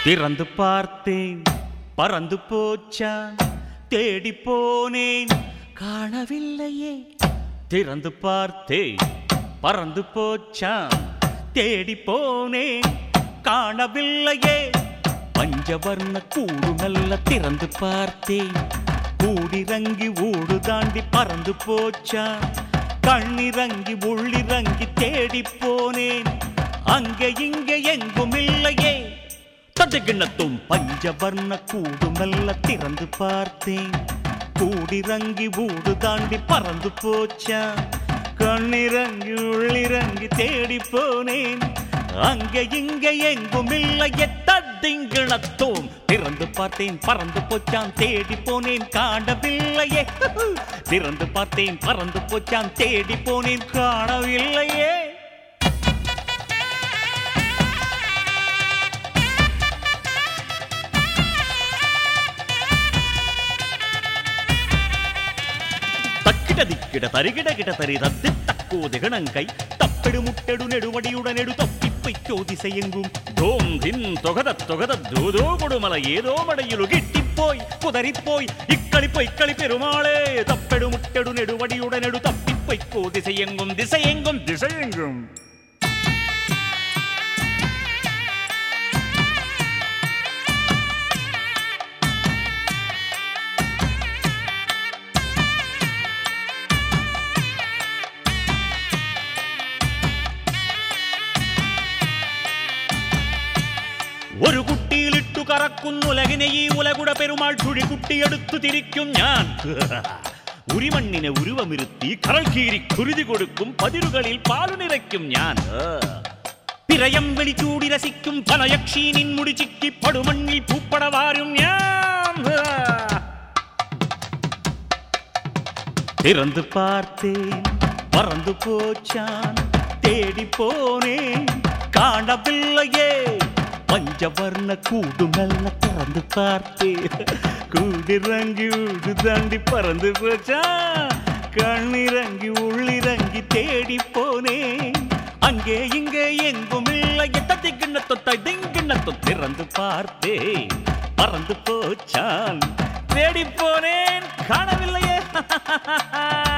திறந்து பார்த்தேன் பறந்து போச்சான் தேடி போனேன் காணவில்லையே திறந்து பார்த்தேன் பறந்து போச்சான் தேடி போனேன் காணவில்லையே பஞ்சவர்ண கூடு நல்ல திறந்து பார்த்தேன் கூடிறங்கி ஊடு தாண்டி பறந்து போச்சான் கண்ணிறங்கி உள்ளிறங்கி தேடி போனேன் அங்கே இங்கே எங்கும் இல்லையே தடுகிணத்தும் பஞ்சவர்ண கூடு மெல்ல திறந்து பார்த்தேன் கூடிறங்கி ஊடு தாண்டி பறந்து போச்சா கண்ணிறங்கி உள்ளிறங்கி தேடி போனேன் அங்கே இங்கே எங்கும் இல்லையே தட்டிங்கிணத்தும் திறந்து பார்த்தேன் பறந்து போச்சான் தேடி போனேன் காணவில்லையே திறந்து பார்த்தேன் பறந்து போச்சான் தேடி போனேன் காணவில்லையே ತಕ್ಕಿಟ ದಿಕ್ಕಿಡ ತರಿಗಿಡ ಗಿಡ ತರಿ ರದ್ದಿ ತಕ್ಕೋ ದಿಗಣಂಕೈ ತಪ್ಪೆಡು ಮುಟ್ಟೆಡು ನೆಡುವಡಿಯುಡನೆಡು ತಪ್ಪಿಪ್ಪೈಕ್ಕೋ ದಿಸೆಯೆಂಗುಂ ಧೋಂ ಧಿನ್ ತೊಗದ ತೊಗದ ದೂದೋ ಕೊಡುಮಲ ஏதோ மடையிலு கிட்டிப்போய் குதறிப்போய் இக்களிப்போ இக்களி பெருமாளே தப்பெடு முட்டெடு நெடுவடியுடனெடு தப்பிப்பைக்கோ திசையெங்கும் திசையெங்கும் திசையெங்கும் ഒരു കുട്ടിയിലിട്ടു കറക്കുന്നുലകിനെ ഈ ഉലകുട പെരുമാൾ ചുഴികുട്ടിയെടുത്തു തിരിക്കും ഞാൻ ഉരിമണ്ണിനെ ഉരുവമിരുത്തി കരൾ കീറി കുരുതി കൊടുക്കും പതിരുകളിൽ പാലു നിറയ്ക്കും ഞാൻ പിറയം വെളിച്ചൂടി രസിക്കും പനയക്ഷീനിൻ മുടി ചിക്കി പടുമണ്ണിൽ പൂപ്പടവാരും ഞാൻ திறந்து பார்த்தேன் பறந்து போச்சான் தேடி போனேன் காணவில்லையே பஞ்சவர்ண கூடு மெல்ல திறந்து பார்த்தேன் கூடிறங்கி ஊடு தாண்டி பறந்து போச்சான் கண்ணிறங்கி உள்ளிறங்கி தேடி போனேன் அங்கே இங்கே எங்கும் இல்லை எத்தத்தை கிண்ணத்தொ தடிங்கிண்ணத்தொ திறந்து பார்த்தேன் பறந்து போச்சான் தேடி போனேன் காணவில்லையே